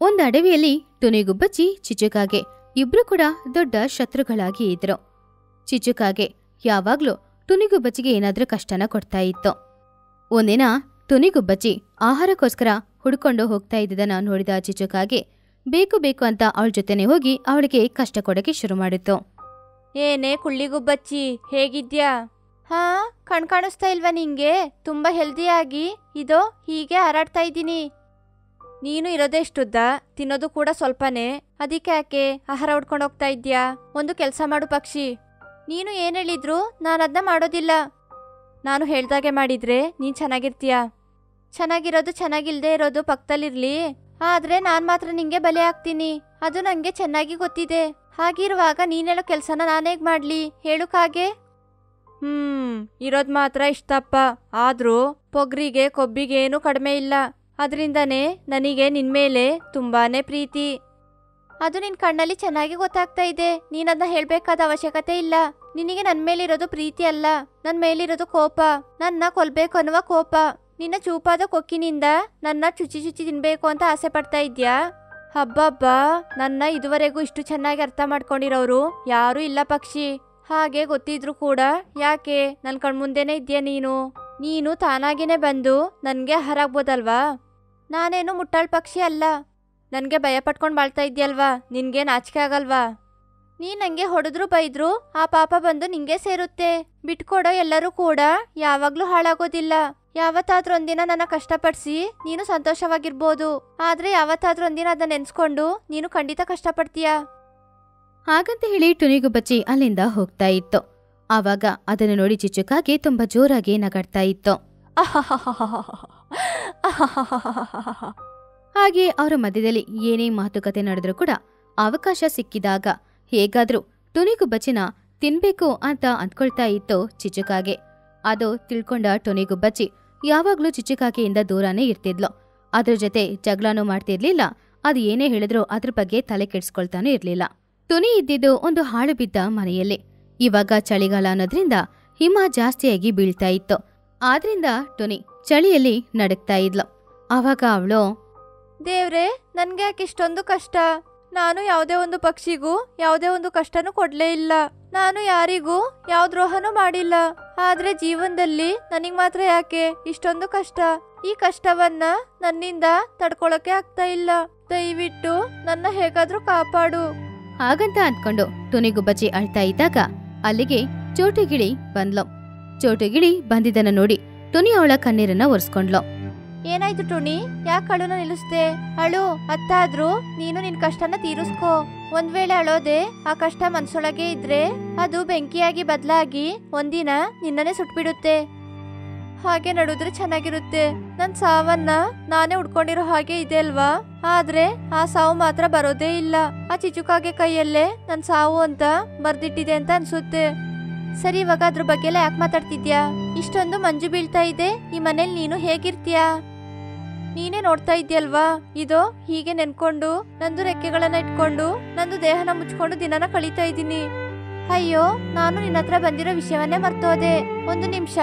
ಒಂದ್ ಅಡವಿಯಲ್ಲಿ ಟುನಿಗುಬ್ಬಚ್ಚಿ ಚಿಚುಕಾಗೆ ಇಬ್ರು ಕೂಡ ದೊಡ್ಡ ಶತ್ರುಗಳಾಗಿ ಇದ್ರು ಚಿಚುಕಾಗೆ ಯಾವಾಗ್ಲೂ ಟುನಿಗುಬ್ಬಚ್ಚಿಗೆ ಏನಾದ್ರೂ ಕಷ್ಟನ ಕೊಡ್ತಾ ಇತ್ತು ಒಂದಿನ ಟುನಿಗುಬ್ಬಚ್ಚಿ ಆಹಾರಕ್ಕೋಸ್ಕರ ಹುಡ್ಕೊಂಡು ಹೋಗ್ತಾ ಇದ್ದದನ್ನ ನೋಡಿದ ಚಿಚುಕಾಗೆ ಬೇಕು ಬೇಕು ಅಂತ ಅವಳ ಜೊತೆನೆ ಹೋಗಿ ಅವಳಿಗೆ ಕಷ್ಟ ಕೊಡಕ್ಕೆ ಶುರು ಮಾಡಿತ್ತು ಏನೇ ಕುಳ್ಳಿಗುಬ್ಬಚ್ಚಿ ಹೇಗಿದ್ಯಾ ಹಾ ಕಣ್ ಕಾಣಿಸ್ತಾ ಇಲ್ವಾ ನಿಂಗೆ ತುಂಬಾ ಹೆಲ್ದಿಯಾಗಿ ಇದೋ ಹೀಗೆ ಹಾರಾಡ್ತಾ ಇದ್ದೀನಿ ನೀನು ಇರೋದೆಷ್ಟುದ್ದ ತಿನ್ನೋದು ಕೂಡ ಸ್ವಲ್ಪನೇ ಅದಕ್ಕೆ ಯಾಕೆ ಆಹಾರ ಉಡ್ಕೊಂಡು ಹೋಗ್ತಾ ಇದ್ಯಾ ಒಂದು ಕೆಲಸ ಮಾಡು ಪಕ್ಷಿ ನೀನು ಏನ್ ಹೇಳಿದ್ರು ನಾನು ಅದನ್ನ ಮಾಡೋದಿಲ್ಲ ನಾನು ಹೇಳ್ದಾಗೆ ಮಾಡಿದ್ರೆ ನೀನ್ ಚೆನ್ನಾಗಿರ್ತೀಯ ಚೆನ್ನಾಗಿರೋದು ಚೆನ್ನಾಗಿಲ್ದೇ ಇರೋದು ಪಕ್ಕದಲ್ಲಿರ್ಲಿ ಆದ್ರೆ ನಾನ್ ಮಾತ್ರ ನಿಂಗೆ ಬಲೆ ಹಾಕ್ತೀನಿ ಅದು ನಂಗೆ ಚೆನ್ನಾಗಿ ಗೊತ್ತಿದೆ ಹಾಗಿರುವಾಗ ನೀನೇಳೋ ಕೆಲ್ಸನ ನಾನೇಗ್ ಮಾಡ್ಲಿ ಹೇಳುಕಾಗೆ ಹ್ಮ್ ಇರೋದ್ ಮಾತ್ರ ಇಷ್ಟಪ್ಪ ಆದ್ರೂ ಪೊಗ್ರಿಗೆ ಕೊಬ್ಬಿಗೆ ಏನು ಕಡಿಮೆ ಇಲ್ಲ ಅದರಿಂದನೇ ನನಗೆ ನಿನ್ಮೇಲೆ ತುಂಬಾನೇ ಪ್ರೀತಿ ಅದು ನಿನ್ ಕಣ್ಣಲ್ಲಿ ಚೆನ್ನಾಗಿ ಗೊತ್ತಾಗ್ತಾ ಇದೆ ನೀನ್ ಅದನ್ನ ಹೇಳ್ಬೇಕಾದ ಅವಶ್ಯಕತೆ ಇಲ್ಲ ನಿನಗೆ ನನ್ ಮೇಲಿರೋದು ಪ್ರೀತಿ ಅಲ್ಲ ನನ್ ಮೇಲಿರೋದು ಕೋಪ ನನ್ನ ಕೊಲ್ಬೇಕು ಅನ್ನುವ ಕೋಪ ನಿನ್ನ ಚೂಪಾದ ಕೊಕ್ಕಿನಿಂದ ನನ್ನ ಚುಚಿ ಚುಚಿ ತಿನ್ಬೇಕು ಅಂತ ಆಸೆ ಪಡ್ತಾ ಇದ್ಯಾ ಹಬ್ಬಬ್ಬ ನನ್ನ ಇದುವರೆಗೂ ಇಷ್ಟು ಚೆನ್ನಾಗಿ ಅರ್ಥ ಮಾಡ್ಕೊಂಡಿರೋರು ಯಾರೂ ಇಲ್ಲ ಪಕ್ಷಿ ಹಾಗೆ ಗೊತ್ತಿದ್ರು ಕೂಡ ಯಾಕೆ ನನ್ ಕಣ್ಮುಂದೆನೇ ಇದ್ಯಾ ನೀನು ನೀನು ತಾನಾಗೇನೆ ಬಂದು ನನ್ಗೆ ಹರಾಗ್ಬೋದಲ್ವಾ ನಾನೇನು ಮುಟ್ಟಾಳ್ ಪಕ್ಷಿ ಅಲ್ಲ ನನ್ಗೆ ಭಯ ಪಟ್ಕೊಂಡ್ ಬಾಳ್ತಾ ಇದ್ಯಲ್ವಾ ನಿನ್ಗೆ ನಾಚಿಕೆ ಆಗಲ್ವಾ ನೀ ನಂಗೆ ಹೊಡೆದ್ರು ಬೈದ್ರು ಆ ಪಾಪ ಬಂದು ನಿಂಗೆ ಸೇರುತ್ತೆ ಬಿಟ್ಕೊಡೋ ಎಲ್ಲರೂ ಕೂಡ ಯಾವಾಗ್ಲೂ ಹಾಳಾಗೋದಿಲ್ಲ ಯಾವತ್ತಾದ್ರೂ ಒಂದಿನ ನನ್ನ ಕಷ್ಟಪಡಿಸಿ ನೀನು ಸಂತೋಷವಾಗಿರ್ಬೋದು ಆದ್ರೆ ಯಾವತ್ತಾದ್ರೂ ಒಂದಿನ ಅದನ್ನ ನೆನ್ಸ್ಕೊಂಡು ನೀನು ಖಂಡಿತ ಕಷ್ಟಪಡ್ತೀಯ ಹಾಗಂತ ಹೇಳಿ ಟುನಿಗುಬ್ಬಚ್ಚಿ ಅಲ್ಲಿಂದ ಹೋಗ್ತಾ ಇತ್ತು ಆವಾಗ ಅದನ್ನು ನೋಡಿ ಚಿಚುಕಾಗೆ ತುಂಬಾ ಜೋರಾಗಿ ನಗಾಡ್ತಾ ಇತ್ತು ಹಾಗೆ ಅವರ ಮಧ್ಯದಲ್ಲಿ ಏನೇ ಮಾತುಕತೆ ನಡೆದ್ರೂ ಕೂಡ ಅವಕಾಶ ಸಿಕ್ಕಿದಾಗ ಹೇಗಾದ್ರೂ ಟುನಿಗುಬ್ಬಚ್ಚಿನ ತಿನ್ಬೇಕು ಅಂತ ಅಂದ್ಕೊಳ್ತಾ ಇತ್ತು ಚಿಚುಕಾಗೆ ಅದು ತಿಳ್ಕೊಂಡ ಟುನಿಗುಬ್ಬಚ್ಚಿ ಯಾವಾಗ್ಲೂ ಚಿಚುಕಾಗೆಯಿಂದ ದೂರಾನೇ ಇರ್ತಿದ್ಲು ಅದ್ರ ಜೊತೆ ಜಗಳನೂ ಮಾಡ್ತಿರ್ಲಿಲ್ಲ ಅದು ಏನೇ ಹೇಳಿದ್ರೂ ಅದ್ರ ಬಗ್ಗೆ ತಲೆ ಕೆಡ್ಸ್ಕೊಳ್ತಾನೂ ಇರ್ಲಿಲ್ಲ ಟುನಿ ಇದ್ದಿದ್ದು ಒಂದು ಹಾಳು ಬಿದ್ದ ಮನೆಯಲ್ಲಿ ಇವಾಗ ಚಳಿಗಾಲ ಅನ್ನೋದ್ರಿಂದ ಹಿಮ ಜಾಸ್ತಿಯಾಗಿ ಬೀಳ್ತಾ ಇತ್ತು ಆದ್ರಿಂದ ಟುನಿ ಚಳಿಯಲ್ಲಿ ನಡಕ್ತಾ ಇದ್ಲು ಆವಾಗ ಅವಳು ದೇವ್ರೆ ನನ್ಗೆ ಯಾಕೆ ಇಷ್ಟೊಂದು ಕಷ್ಟ ನಾನು ಯಾವುದೇ ಒಂದು ಪಕ್ಷಿಗೂ ಯಾವುದೇ ಒಂದು ಕಷ್ಟನೂ ಕೊಡ್ಲೇ ಇಲ್ಲ ನಾನು ಯಾರಿಗೂ ಯಾವ ದ್ರೋಹನೂ ಮಾಡಿಲ್ಲ ಆದ್ರೆ ಜೀವನದಲ್ಲಿ ನನಗ್ ಮಾತ್ರ ಯಾಕೆ ಇಷ್ಟೊಂದು ಕಷ್ಟ ಈ ಕಷ್ಟವನ್ನ ನನ್ನಿಂದ ತಡ್ಕೊಳಕ್ಕೆ ಆಗ್ತಾ ಇಲ್ಲ ದಯವಿಟ್ಟು ನನ್ನ ಹೇಗಾದ್ರೂ ಕಾಪಾಡು ಹಾಗಂತ ಅಂದ್ಕೊಂಡು ಟುನಿಗುಬ್ಬಚ್ಚಿ ಅಳ್ತಾ ಇದ್ದಾಗ ಅಲ್ಲಿಗೆ ಚೋಟುಗಿಳಿ ಬಂದ್ಲು ಚೋಟುಗಿಳಿ ಬಂದಿದ್ದನ್ನ ನೋಡಿ ಟುನಿ ಅವಳ ಕಣ್ಣೀರನ್ನ ಒರೆಸ್ಕೊಂಡ್ಲು ಏನಾಯ್ತು ಟುಣಿ ಯಾಕೆ ಅಳುನ ನಿಲ್ಲಿಸ್ದೆ ಅಳು ಅತ್ತಾದ್ರೂ ನೀನು ನಿನ್ ಕಷ್ಟನ ತೀರಿಸ್ಕೋ ಒಂದ್ ವೇಳೆ ಅಳೋದೆ ಆ ಕಷ್ಟ ಮನ್ಸೊಳಗೆ ಇದ್ರೆ ಅದು ಬೆಂಕಿಯಾಗಿ ಬದಲಾಗಿ ಒಂದಿನ ನಿನ್ನನೆ ಸುಟ್ಬಿಡುತ್ತೆ ಹಾಗೆ ನಡುದ್ರೆ ಚೆನ್ನಾಗಿರುತ್ತೆ ನನ್ ಸಾವನ್ನ ನಾನೇ ಉಡ್ಕೊಂಡಿರೋ ಹಾಗೆ ಇದೆ ಅಲ್ವಾ ಆದ್ರೆ ಆ ಸಾವು ಮಾತ್ರ ಬರೋದೇ ಇಲ್ಲ ಆ ಚಿಚುಕಾಗೆ ಕೈಯಲ್ಲೇ ನನ್ ಸಾವು ಅಂತ ಬರ್ದಿಟ್ಟಿದೆ ಅಂತ ಅನ್ಸುತ್ತೆ ಸರಿ ಇವಾಗ ಅದ್ರ ಬಗ್ಗೆ ಎಲ್ಲ ಯಾಕೆ ಮಾತಾಡ್ತಿದ್ಯಾ ಇಷ್ಟೊಂದು ಮಂಜು ಬೀಳ್ತಾ ಇದೆ ಈ ಮನೇಲಿ ನೀನು ಹೇಗಿರ್ತೀಯಾ ನೀನೇ ನೋಡ್ತಾ ಇದ್ಯಲ್ವಾ ಇದು ಹೀಗೆ ನೆನ್ಕೊಂಡು ನಂದು ರೆಕ್ಕೆಗಳನ್ನ ಇಟ್ಕೊಂಡು ನಂದು ದೇಹನ ಮುಚ್ಕೊಂಡು ದಿನನ ಕಳೀತಾ ಇದ್ದೀನಿ ಅಯ್ಯೋ ನಾನು ನಿನ್ನ ಹತ್ರ ಬಂದಿರೋ ವಿಷಯವನ್ನೇ ಮರ್ತೋದೆ ಒಂದು ನಿಮಿಷ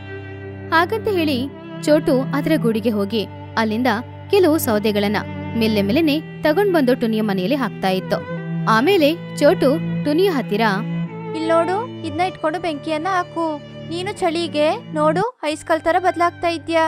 ಹಾಗಂತ ಹೇಳಿ ಚೋಟು ಅದರ ಗೂಡಿಗೆ ಹೋಗಿ ಅಲ್ಲಿಂದ ಕೆಲವು ಸೌದೆಗಳನ್ನ ಮೆಲ್ಲೆ ಮೆಲ್ಲೆನೆ ತಗೊಂಡ್ ಬಂದು ಟುನಿಯ ಮನೆಯಲ್ಲಿ ಹಾಕ್ತಾ ಇತ್ತು ಆಮೇಲೆ ಚೋಟು ಟುನಿಯ ಹತ್ತಿರ ಇಲ್ ನೋಡು ಇದನ್ನ ಇಟ್ಕೊಂಡು ಬೆಂಕಿಯನ್ನ ಹಾಕು ನೀನು ಚಳಿಗೆ ನೋಡು ಐಸ್ಕಲ್ ತರ ಬದಲಾಗ್ತಾ ಇದ್ಯಾ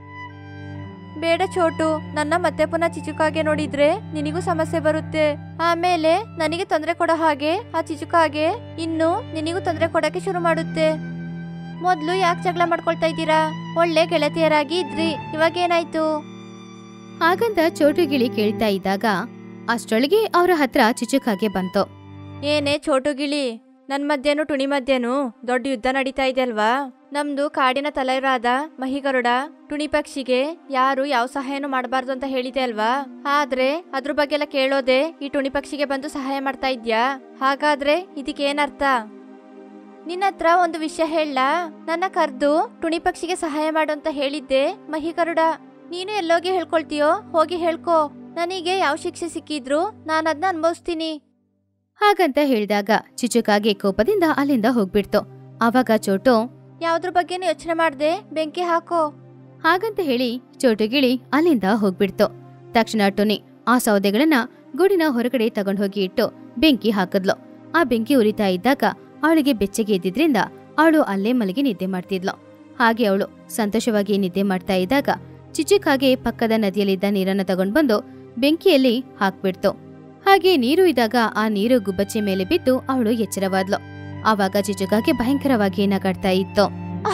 ಬೇಡ ಚೋಟು ನನ್ನ ಮತ್ತೆ ಪುನಃ ಚಿಚುಕಾಗೆ ನೋಡಿದ್ರೆ ನಿನಗೂ ಸಮಸ್ಯೆ ಬರುತ್ತೆ ಆಮೇಲೆ ನನಗೆ ತೊಂದರೆ ಕೊಡೋ ಹಾಗೆ ಆ ಚಿಚುಕಾಗೆ ಇನ್ನು ನಿನಗೂ ತೊಂದರೆ ಕೊಡಕ್ಕೆ ಶುರು ಮಾಡುತ್ತೆ ಮೊದ್ಲು ಯಾಕೆ ಜಗಳ ಮಾಡ್ಕೊಳ್ತಾ ಇದ್ದೀರಾ ಒಳ್ಳೆ ಗೆಳತಿಯರಾಗಿ ಇದ್ರಿ ಇವಾಗ ಏನಾಯ್ತು ಹಾಗಂತ ಚೋಟುಗಿಳಿ ಕೇಳ್ತಾ ಇದ್ದಾಗ ಅಷ್ಟರೊಳಗೆ ಅವರ ಹತ್ರ ಚಿಚುಕಾಗೆ ಬಂತು ಏನೇ ಚೋಟು ಗಿಳಿ ನನ್ ಮಧ್ಯೆನು ಟುಣಿ ಮಧ್ಯೆನು ದೊಡ್ಡ ಯುದ್ಧ ನಡೀತಾ ಇದೆ ಅಲ್ವಾ ನಮ್ದು ಕಾಡಿನ ತಲೆರಾದ ಮಹಿಗರುಡ ಟುಣಿ ಪಕ್ಷಿಗೆ ಯಾರು ಯಾವ ಸಹಾಯನೂ ಮಾಡಬಾರ್ದು ಅಂತ ಹೇಳಿದೆ ಅಲ್ವಾ ಆದ್ರೆ ಅದ್ರ ಬಗ್ಗೆ ಎಲ್ಲ ಕೇಳೋದೆ ಈ ಟುಣಿ ಪಕ್ಷಿಗೆ ಬಂದು ಸಹಾಯ ಮಾಡ್ತಾ ಇದ್ಯಾ ಹಾಗಾದ್ರೆ ಇದಕ್ಕೇನರ್ಥ ನಿನ್ನ ಹತ್ರ ಒಂದು ವಿಷಯ ಹೇಳ ನನ್ನ ಕರ್ದು ಟುಣಿ ಪಕ್ಷಿಗೆ ಸಹಾಯ ಮಾಡು ಅಂತ ಹೇಳಿದ್ದೆ ಮಹಿಗರುಡ ನೀನು ಎಲ್ಲೋಗಿ ಹೇಳ್ಕೊಳ್ತೀಯೋ ಹೋಗಿ ಹೇಳ್ಕೊ ನನಗೆ ಯಾವ ಶಿಕ್ಷೆ ಸಿಕ್ಕಿದ್ರು ನಾನು ಅದನ್ನ ಅನ್ಭವಿಸ್ತೀನಿ ಹಾಗಂತ ಹೇಳಿದಾಗ ಚಿಚುಕಾಗೆ ಕೋಪದಿಂದ ಅಲ್ಲಿಂದ ಹೋಗ್ಬಿಡ್ತು ಆವಾಗ ಚೋಟು ಯಾವ್ದ್ರ ಬಗ್ಗೆನೂ ಯೋಚನೆ ಮಾಡ್ದೆ ಬೆಂಕಿ ಹಾಕೋ ಹಾಗಂತ ಹೇಳಿ ಚೋಟುಗಿಳಿ ಅಲ್ಲಿಂದ ಹೋಗ್ಬಿಡ್ತು ತಕ್ಷಣ ಟುನಿ ಆ ಸೌದೆಗಳನ್ನ ಗೂಡಿನ ಹೊರಗಡೆ ತಗೊಂಡ್ ಹೋಗಿ ಇಟ್ಟು ಬೆಂಕಿ ಹಾಕಿದ್ಲು ಆ ಬೆಂಕಿ ಉರಿತಾ ಇದ್ದಾಗ ಅವಳಿಗೆ ಬೆಚ್ಚಗೆ ಇದ್ದಿದ್ರಿಂದ ಅವಳು ಅಲ್ಲೇ ಮಲಗಿ ನಿದ್ದೆ ಮಾಡ್ತಿದ್ಲು ಹಾಗೆ ಅವಳು ಸಂತೋಷವಾಗಿ ನಿದ್ದೆ ಮಾಡ್ತಾ ಇದ್ದಾಗ ಚಿಚಿಕಾಗೆ ಪಕ್ಕದ ನದಿಯಲ್ಲಿದ್ದ ನೀರನ್ನ ತಗೊಂಡ್ ಬಂದು ಬೆಂಕಿಯಲ್ಲಿ ಹಾಕ್ಬಿಡ್ತು ಹಾಗೆ ನೀರು ಇದ್ದಾಗ ಆ ನೀರು ಗುಬ್ಬಚ್ಚಿ ಮೇಲೆ ಬಿದ್ದು ಅವಳು ಎಚ್ಚರವಾದ್ಲು ಆವಾಗ ಚಿಚುಕಾಗೆ ಭಯಂಕರವಾಗಿ ನಗಾಡ್ತಾ ಇತ್ತು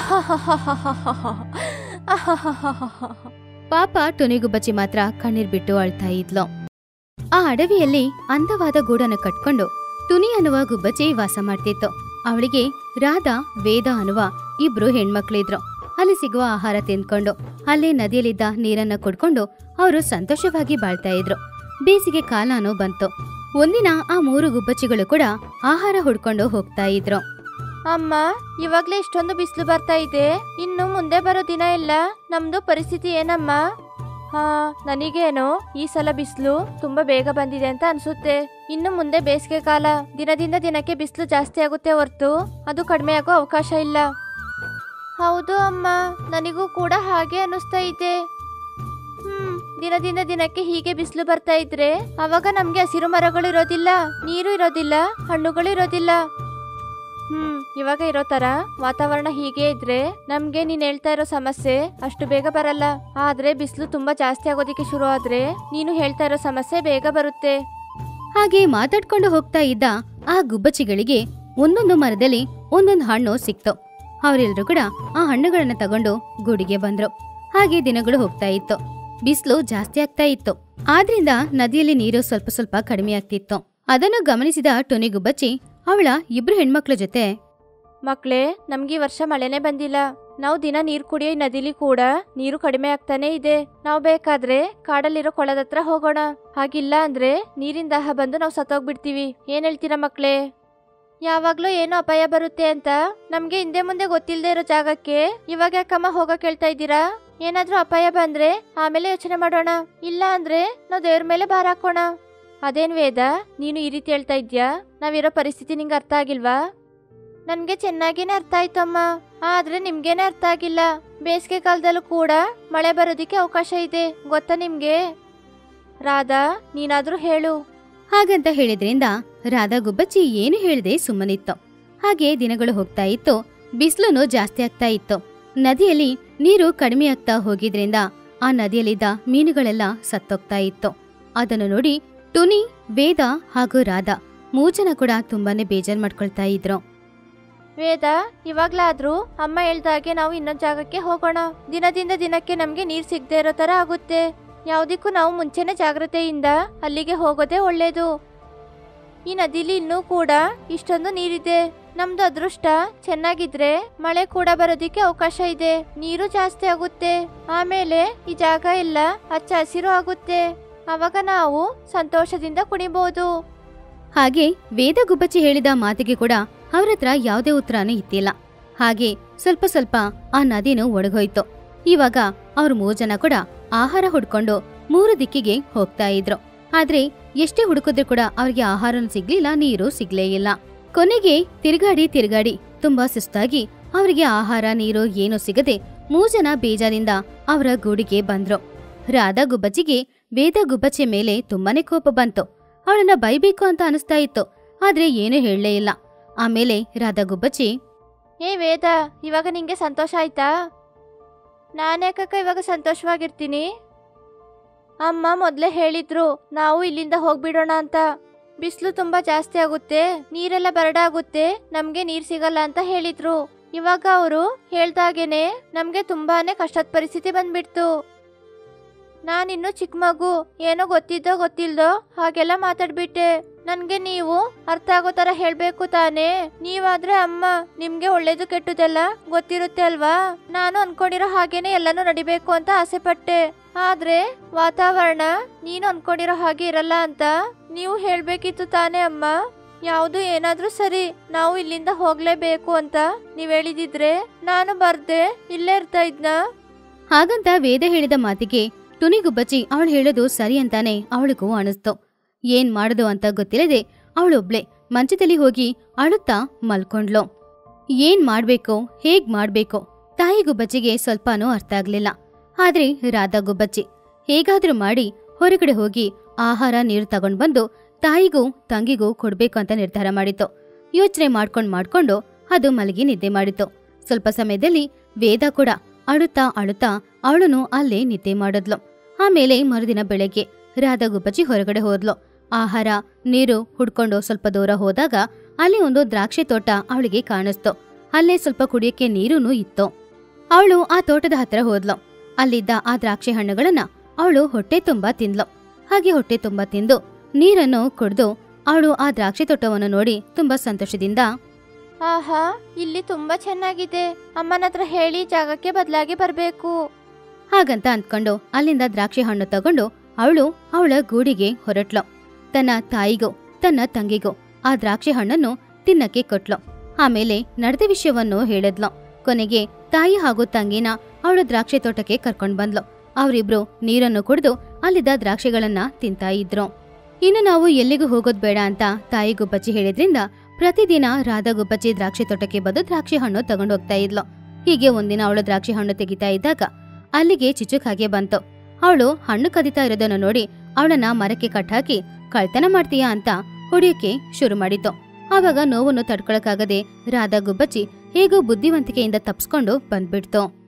ಪಾಪ ಟೊನಿಗುಬ್ಬಚ್ಚಿ ಮಾತ್ರ ಕಣ್ಣೀರ್ ಬಿಟ್ಟು ಅಳ್ತಾ ಇದ್ಲು ಆ ಅಡವಿಯಲ್ಲಿ ಅಂದವಾದ ಗೂಡನ್ನು ಕಟ್ಕೊಂಡು ಟುನಿ ಅನ್ನುವ ಗುಬ್ಬಚ್ಚಿ ವಾಸ ಮಾಡ್ತಿತ್ತು ಅವಳಿಗೆ ರಾಧಾ ವೇದ ಅನ್ನುವ ಇಬ್ರು ಹೆಣ್ಮಕ್ಳಿದ್ರು ಅಲ್ಲಿ ಸಿಗುವ ಆಹಾರ ತಿಂದ್ಕೊಂಡು ಅಲ್ಲೇ ನದಿಯಲ್ಲಿದ್ದ ನೀರನ್ನ ಕುಡ್ಕೊಂಡು ಅವರು ಸಂತೋಷವಾಗಿ ಬಾಳ್ತಾ ಇದ್ರು ಬೇಸಿಗೆ ಕಾಲನೂ ಬಂತು ಒಂದಿನ ಆ ಮೂರು ಗುಬ್ಬಚ್ಚಿಗಳು ಕೂಡ ಆಹಾರ ಹುಡ್ಕೊಂಡು ಹೋಗ್ತಾ ಇದ್ರು ಅಮ್ಮ ಇವಾಗ್ಲೇ ಇಷ್ಟೊಂದು ಬಿಸಿಲು ಬರ್ತಾ ಇದೆ ಇನ್ನು ಮುಂದೆ ಬರೋ ದಿನ ಇಲ್ಲ ನಮ್ದು ಪರಿಸ್ಥಿತಿ ಏನಮ್ಮ ಹಾ ನನಗೇನು ಈ ಸಲ ಬಿಸಿಲು ತುಂಬಾ ಬೇಗ ಬಂದಿದೆ ಅಂತ ಅನ್ಸುತ್ತೆ ಇನ್ನು ಮುಂದೆ ಬೇಸಿಗೆ ಕಾಲ ದಿನದಿಂದ ದಿನಕ್ಕೆ ಬಿಸಿಲು ಜಾಸ್ತಿ ಆಗುತ್ತೆ ಹೊರ್ತು ಅದು ಕಡಿಮೆ ಆಗೋ ಅವಕಾಶ ಇಲ್ಲ ಹೌದು ಅಮ್ಮ ನನಗೂ ಕೂಡ ಹಾಗೆ ಅನಿಸ್ತಾ ಇದೆ ಹ್ಮ್ ದಿನದಿಂದ ದಿನಕ್ಕೆ ಹೀಗೆ ಬಿಸಿಲು ಬರ್ತಾ ಇದ್ರೆ ಅವಾಗ ನಮ್ಗೆ ಹಸಿರು ಮರಗಳು ಇರೋದಿಲ್ಲ ನೀರು ಇರೋದಿಲ್ಲ ಹಣ್ಣುಗಳು ಇರೋದಿಲ್ಲ ಹ್ಮ್ ಇವಾಗ ಇರೋ ತರ ವಾತಾವರಣ ಹೀಗೆ ಇದ್ರೆ ನಮ್ಗೆ ನೀನ್ ಹೇಳ್ತಾ ಇರೋ ಸಮಸ್ಯೆ ಅಷ್ಟು ಬೇಗ ಬರಲ್ಲ ಆದ್ರೆ ಬಿಸಿಲು ತುಂಬಾ ಜಾಸ್ತಿ ಆಗೋದಿಕ್ಕೆ ಶುರು ಆದ್ರೆ ನೀನು ಹೇಳ್ತಾ ಇರೋ ಸಮಸ್ಯೆ ಬೇಗ ಬರುತ್ತೆ ಹಾಗೆ ಮಾತಾಡ್ಕೊಂಡು ಹೋಗ್ತಾ ಇದ್ದ ಆ ಗುಬ್ಬಚ್ಚಿಗಳಿಗೆ ಒಂದೊಂದು ಮರದಲ್ಲಿ ಒಂದೊಂದು ಹಣ್ಣು ಸಿಕ್ತು ಅವರೆಲ್ಲರೂ ಕೂಡ ಆ ಹಣ್ಣುಗಳನ್ನ ತಗೊಂಡು ಗೂಡಿಗೆ ಬಂದ್ರು ಹಾಗೆ ದಿನಗಳು ಹೋಗ್ತಾ ಇತ್ತು ಬಿಸಿಲು ಜಾಸ್ತಿ ಆಗ್ತಾ ಇತ್ತು ಆದ್ರಿಂದ ನದಿಯಲ್ಲಿ ನೀರು ಸ್ವಲ್ಪ ಸ್ವಲ್ಪ ಕಡಿಮೆ ಆಗ್ತಿತ್ತು ಅದನ್ನು ಗಮನಿಸಿದ ಟೊನಿ ಗುಬ್ಬಚ್ಚಿ ಅವಳ ಇಬ್ರು ಹೆಣ್ಮಕ್ಳ ಜೊತೆ ಮಕ್ಳೇ ನಮ್ಗೆ ಈ ವರ್ಷ ಮಳೆನೇ ಬಂದಿಲ್ಲ ನಾವು ದಿನ ನೀರು ಕುಡಿಯೋ ಈ ನದಿಲಿ ಕೂಡ ನೀರು ಕಡಿಮೆ ಆಗ್ತಾನೆ ಇದೆ ನಾವು ಬೇಕಾದ್ರೆ ಕಾಡಲ್ಲಿರೋ ಕೊಳದ ಹತ್ರ ಹೋಗೋಣ ಹಾಗಿಲ್ಲ ಅಂದ್ರೆ ನೀರಿನ ದಾಹ ಬಂದು ನಾವು ಸತ್ತೋಗ್ಬಿಡ್ತೀವಿ ಏನ್ ಹೇಳ್ತೀರಾ ಮಕ್ಳೇ ಯಾವಾಗ್ಲೂ ಏನೋ ಅಪಾಯ ಬರುತ್ತೆ ಅಂತ ನಮ್ಗೆ ಹಿಂದೆ ಮುಂದೆ ಗೊತ್ತಿಲ್ಲದೆ ಇರೋ ಜಾಗಕ್ಕೆ ಇವಾಗ ಯಾಕಮ್ಮ ಹೋಗಕ್ ಹೇಳ್ತಾ ಇದ್ದೀರಾ ಏನಾದ್ರೂ ಅಪಾಯ ಬಂದ್ರೆ ಆಮೇಲೆ ಯೋಚನೆ ಮಾಡೋಣ ಇಲ್ಲ ಅಂದ್ರೆ ನಾವು ದೇವ್ರ ಮೇಲೆ ಭಾರ ಹಾಕೋಣ ಅದೇನ್ ವೇದ ನೀನು ಈ ರೀತಿ ಹೇಳ್ತಾ ಇದ್ಯಾ ನಾವಿರೋ ಪರಿಸ್ಥಿತಿ ನಿಂಗೆ ಅರ್ಥ ಆಗಿಲ್ವಾ ನನ್ಗೆ ಚೆನ್ನಾಗೇನೆ ಅರ್ಥ ಆಯ್ತು ಅಮ್ಮ ಆದ್ರೆ ನಿಮ್ಗೇನೆ ಅರ್ಥ ಆಗಿಲ್ಲ ಬೇಸಿಗೆ ಕಾಲದಲ್ಲೂ ಕೂಡ ಮಳೆ ಬರೋದಿಕ್ಕೆ ಅವಕಾಶ ಇದೆ ಗೊತ್ತಾ ನಿಮ್ಗೆ ರಾಧಾ ನೀನಾದ್ರೂ ಹೇಳು ಹಾಗಂತ ಹೇಳಿದ್ರಿಂದ ರಾಧಾ ಗುಬ್ಬಚ್ಚಿ ಏನು ಹೇಳದೆ ಸುಮ್ಮನಿತ್ತು ಹಾಗೆ ದಿನಗಳು ಹೋಗ್ತಾ ಇತ್ತು ಬಿಸಿಲುನು ಜಾಸ್ತಿ ಆಗ್ತಾ ಇತ್ತು ನದಿಯಲ್ಲಿ ನೀರು ಕಡಿಮೆ ಆಗ್ತಾ ಹೋಗಿದ್ರಿಂದ ಆ ನದಿಯಲ್ಲಿದ್ದ ಮೀನುಗಳೆಲ್ಲ ಸತ್ತೋಗ್ತಾ ಇತ್ತು ಅದನ್ನು ನೋಡಿ ಟುನಿ ವೇದ ಹಾಗೂ ರಾಧಾ ಮೂಜನ ಕೂಡ ತುಂಬಾನೇ ಬೇಜಾರ್ ಮಾಡ್ಕೊಳ್ತಾ ಇದ್ರು ವೇದ ಇವಾಗ್ಲಾದ್ರೂ ಅಮ್ಮ ಹೇಳ್ದಾಗೆ ನಾವು ಇನ್ನೊಂದ್ ಜಾಗಕ್ಕೆ ಹೋಗೋಣ ದಿನದಿಂದ ದಿನಕ್ಕೆ ನಮ್ಗೆ ನೀರ್ ಸಿಗದೆ ಇರೋ ತರ ಆಗುತ್ತೆ ಯಾವ್ದಕ್ಕೂ ನಾವು ಮುಂಚೆನೆ ಜಾಗ್ರತೆಯಿಂದ ಅಲ್ಲಿಗೆ ಹೋಗೋದೇ ಒಳ್ಳೇದು ಈ ನದಿಲಿ ಇನ್ನೂ ಕೂಡ ಇಷ್ಟೊಂದು ನೀರಿದೆ ನಮ್ದು ಅದೃಷ್ಟ ಚೆನ್ನಾಗಿದ್ರೆ ಮಳೆ ಕೂಡ ಬರೋದಿಕ್ಕೆ ಅವಕಾಶ ಇದೆ ನೀರು ಜಾಸ್ತಿ ಆಗುತ್ತೆ ಆಮೇಲೆ ಈ ಜಾಗ ಎಲ್ಲ ಹಚ್ಚ ಹಸಿರು ಆಗುತ್ತೆ ಅವಾಗ ನಾವು ಸಂತೋಷದಿಂದ ಕುಣಿಬಹುದು ಹಾಗೆ ವೇದ ಗುಬ್ಬಚ್ಚಿ ಹೇಳಿದ ಮಾತಿಗೆ ಕೂಡ ಅವ್ರತ್ರ ಯಾವುದೇ ಉತ್ತರನೂ ಇತ್ತಿಲ್ಲ ಹಾಗೆ ಸ್ವಲ್ಪ ಸ್ವಲ್ಪ ಆ ನದಿನೂ ಒಣಗೋಯ್ತು ಇವಾಗ ಅವ್ರ ಮೂರ್ ಜನ ಕೂಡ ಆಹಾರ ಹುಡ್ಕೊಂಡು ಮೂರು ದಿಕ್ಕಿಗೆ ಹೋಗ್ತಾ ಇದ್ರು ಆದ್ರೆ ಎಷ್ಟೇ ಹುಡುಕಿದ್ರು ಕೂಡ ಅವ್ರಿಗೆ ಆಹಾರನೂ ಸಿಗ್ಲಿಲ್ಲ ನೀರು ಸಿಗ್ಲೇ ಇಲ್ಲ ಕೊನೆಗೆ ತಿರುಗಾಡಿ ತಿರುಗಾಡಿ ತುಂಬಾ ಸುಸ್ತಾಗಿ ಅವರಿಗೆ ಆಹಾರ ನೀರು ಏನೂ ಸಿಗದೆ ಮೂರ್ ಜನ ಬೇಜಾರಿಂದ ಅವರ ಗೂಡಿಗೆ ಬಂದ್ರು ರಾಧಾ ಗುಬ್ಬಚ್ಚಿಗೆ ವೇದ ಗುಬ್ಬಚ್ಚಿ ಮೇಲೆ ತುಂಬಾನೇ ಕೋಪ ಬಂತು ಅವಳನ್ನ ಬೈಬೇಕು ಅಂತ ಅನಿಸ್ತಾ ಇತ್ತು ಆದ್ರೆ ಏನೂ ಹೇಳಲೇ ಇಲ್ಲ ಆಮೇಲೆ ರಾಧಾ ಗುಬ್ಬಚ್ಚಿ ಏ ವೇದ ಇವಾಗ ನಿಂಗೆ ಸಂತೋಷ ಆಯ್ತಾ ನಾನ್ಯಾಕಕ್ಕ ಇವಾಗ ಸಂತೋಷವಾಗಿರ್ತೀನಿ ಅಮ್ಮ ಮೊದಲೇ ಹೇಳಿದ್ರು ನಾವು ಇಲ್ಲಿಂದ ಹೋಗ್ಬಿಡೋಣ ಅಂತ ಬಿಸಿಲು ತುಂಬಾ ಜಾಸ್ತಿ ಆಗುತ್ತೆ ನೀರೆಲ್ಲ ಬರಡಾಗುತ್ತೆ ನಮ್ಗೆ ನೀರ್ ಸಿಗಲ್ಲ ಅಂತ ಹೇಳಿದ್ರು ಇವಾಗ ಅವರು ಹೇಳ್ದಾಗೇನೆ ನಮ್ಗೆ ತುಂಬಾನೇ ಕಷ್ಟದ ಪರಿಸ್ಥಿತಿ ಬಂದ್ಬಿಡ್ತು ನಾನಿನ್ನು ಚಿಕ್ಕ ಮಗು ಏನೋ ಗೊತ್ತಿದ್ದೋ ಗೊತ್ತಿಲ್ದೋ ಹಾಗೆಲ್ಲ ಮಾತಾಡ್ಬಿಟ್ಟೆ ನನ್ಗೆ ನೀವು ಅರ್ಥ ಆಗೋ ತರ ಹೇಳ್ಬೇಕು ತಾನೇ ನೀವಾದ್ರೆ ಅಮ್ಮ ನಿಮ್ಗೆ ಒಳ್ಳೇದು ಕೆಟ್ಟದೆಲ್ಲ ಗೊತ್ತಿರುತ್ತೆ ಅಲ್ವಾ ನಾನು ಅನ್ಕೊಂಡಿರೋ ಹಾಗೇನೆ ಎಲ್ಲಾನು ನಡಿಬೇಕು ಅಂತ ಆಸೆ ಪಟ್ಟೆ ಆದ್ರೆ ವಾತಾವರಣ ನೀನು ಅನ್ಕೊಂಡಿರೋ ಹಾಗೆ ಇರಲ್ಲ ಅಂತ ನೀವು ಹೇಳ್ಬೇಕಿತ್ತು ತಾನೇ ಅಮ್ಮ ಯಾವುದು ಏನಾದ್ರೂ ಸರಿ ನಾವು ಇಲ್ಲಿಂದ ಹೋಗ್ಲೇಬೇಕು ಅಂತ ನೀವ್ ಹೇಳಿದಿದ್ರೆ ನಾನು ಬರ್ದೆ ಇಲ್ಲೇ ಇರ್ತಾ ಇದ್ನಾ ಹಾಗಂತ ವೇದ ಹೇಳಿದ ಮಾತಿಗೆ ಟುನಿಗುಬ್ಬಚ್ಚಿ ಅವಳು ಹೇಳೋದು ಸರಿ ಅಂತಾನೆ ಅವಳಿಗೂ ಅನಿಸ್ತು ಏನ್ ಮಾಡೋದು ಅಂತ ಗೊತ್ತಿಲ್ಲದೆ ಅವಳೊಬ್ಳೆ ಮಂಚದಲ್ಲಿ ಹೋಗಿ ಅಳುತ್ತಾ ಮಲ್ಕೊಂಡ್ಲು ಏನ್ ಮಾಡ್ಬೇಕೋ ಹೇಗ್ ಮಾಡ್ಬೇಕೋ ತಾಯಿ ಗುಬ್ಬಚ್ಚಿಗೆ ಸ್ವಲ್ಪನೂ ಅರ್ಥ ಆಗ್ಲಿಲ್ಲ ಆದ್ರೆ ರಾಧಾ ಗುಬ್ಬಚ್ಚಿ ಹೇಗಾದ್ರೂ ಮಾಡಿ ಹೊರಗಡೆ ಹೋಗಿ ಆಹಾರ ನೀರು ತಗೊಂಡ್ ಬಂದು ತಾಯಿಗೂ ತಂಗಿಗೂ ಕೊಡ್ಬೇಕು ಅಂತ ನಿರ್ಧಾರ ಮಾಡಿತು ಯೋಚನೆ ಮಾಡ್ಕೊಂಡ್ ಮಾಡ್ಕೊಂಡು ಅದು ಮಲಗಿ ನಿದ್ದೆ ಮಾಡಿತು ಸ್ವಲ್ಪ ಸಮಯದಲ್ಲಿ ವೇದ ಕೂಡ ಅಳುತ್ತಾ ಅಳುತ್ತಾ ಅವಳನು ಅಲ್ಲೇ ನಿದ್ದೆ ಮಾಡಿದ್ಲು ಆಮೇಲೆ ಮರುದಿನ ಬೆಳಗ್ಗೆ ರಾಧಾ ಗುಬ್ಬಚ್ಚಿ ಹೊರಗಡೆ ಹೋದ್ಲು ಆಹಾರ ನೀರು ಹುಡ್ಕೊಂಡು ಸ್ವಲ್ಪ ದೂರ ಹೋದಾಗ ಅಲ್ಲಿ ಒಂದು ದ್ರಾಕ್ಷಿ ತೋಟ ಅವಳಿಗೆ ಕಾಣಿಸ್ತು ಅಲ್ಲೇ ಸ್ವಲ್ಪ ಕುಡಿಯಕ್ಕೆ ನೀರೂನು ಇತ್ತು ಅವಳು ಆ ತೋಟದ ಹತ್ರ ಹೋದ್ಲು ಅಲ್ಲಿದ್ದ ಆ ದ್ರಾಕ್ಷಿ ಹಣ್ಣುಗಳನ್ನ ಅವಳು ಹೊಟ್ಟೆ ತುಂಬಾ ತಿಂದ್ಲು ಹಾಗೆ ಹೊಟ್ಟೆ ತುಂಬಾ ತಿಂದು ನೀರನ್ನು ಕುಡ್ದು ಅವಳು ಆ ದ್ರಾಕ್ಷಿ ತೋಟವನ್ನು ನೋಡಿ ತುಂಬಾ ಸಂತೋಷದಿಂದ ಆಹಾ ಇಲ್ಲಿ ತುಂಬಾ ಚೆನ್ನಾಗಿದೆ ಅಮ್ಮನ ಹತ್ರ ಹೇಳಿ ಜಾಗಕ್ಕೆ ಬದಲಾಗಿ ಬರಬೇಕು ಹಾಗಂತ ಅಂದ್ಕೊಂಡು ಅಲ್ಲಿಂದ ದ್ರಾಕ್ಷಿ ಹಣ್ಣು ತಗೊಂಡು ಅವಳು ಅವಳ ಗೂಡಿಗೆ ಹೊರಟ್ಲು ತನ್ನ ತಾಯಿಗೂ ತನ್ನ ತಂಗಿಗೂ ಆ ದ್ರಾಕ್ಷಿ ಹಣ್ಣನ್ನು ತಿನ್ನಕ್ಕೆ ಕೊಟ್ಲು ಆಮೇಲೆ ನಡೆದ ವಿಷಯವನ್ನು ಹೇಳಿದ್ಲು ಕೊನೆಗೆ ತಾಯಿ ಹಾಗೂ ತಂಗಿನ ಅವಳು ದ್ರಾಕ್ಷಿ ತೋಟಕ್ಕೆ ಕರ್ಕೊಂಡ್ ಬಂದ್ಲು ಅವರಿಬ್ರು ನೀರನ್ನು ಕುಡಿದು ಅಲ್ಲಿದ್ದ ದ್ರಾಕ್ಷಿಗಳನ್ನ ತಿಂತಾ ಇದ್ರು ಇನ್ನು ನಾವು ಎಲ್ಲಿಗೂ ಹೋಗೋದ್ ಬೇಡ ಅಂತ ತಾಯಿ ಗುಬ್ಬಚ್ಚಿ ಹೇಳಿದ್ರಿಂದ ಪ್ರತಿದಿನ ರಾಧಾ ಗುಬ್ಬಚ್ಚಿ ದ್ರಾಕ್ಷಿ ತೋಟಕ್ಕೆ ಬಂದು ದ್ರಾಕ್ಷಿ ಹಣ್ಣು ತಗೊಂಡು ಹೋಗ್ತಾ ಇದ್ಲು ಹೀಗೆ ಒಂದಿನ ಅವಳು ದ್ರಾಕ್ಷಿ ಹಣ್ಣು ತೆಗಿತಾ ಇದ್ದಾಗ ಅಲ್ಲಿಗೆ ಚಿಚುಕ್ ಹಾಗೆ ಬಂತು ಅವಳು ಹಣ್ಣು ಕದಿತಾ ಇರೋದನ್ನ ನೋಡಿ ಅವಳನ್ನ ಮರಕ್ಕೆ ಕಟ್ಟಾಕಿ ಕಳ್ತನ ಮಾಡ್ತೀಯಾ ಅಂತ ಹೊಡಿಯಕ್ಕೆ ಶುರು ಮಾಡಿತು ಆವಾಗ ನೋವನ್ನು ತಡ್ಕೊಳಕ್ಕಾಗದೆ ರಾಧಾ ಗುಬ್ಬಚ್ಚಿ ಹೇಗೋ ಬುದ್ಧಿವಂತಿಕೆಯಿಂದ ತಪ್ಸ್ಕೊಂಡು ಬಂದ್ಬಿಡ್ತು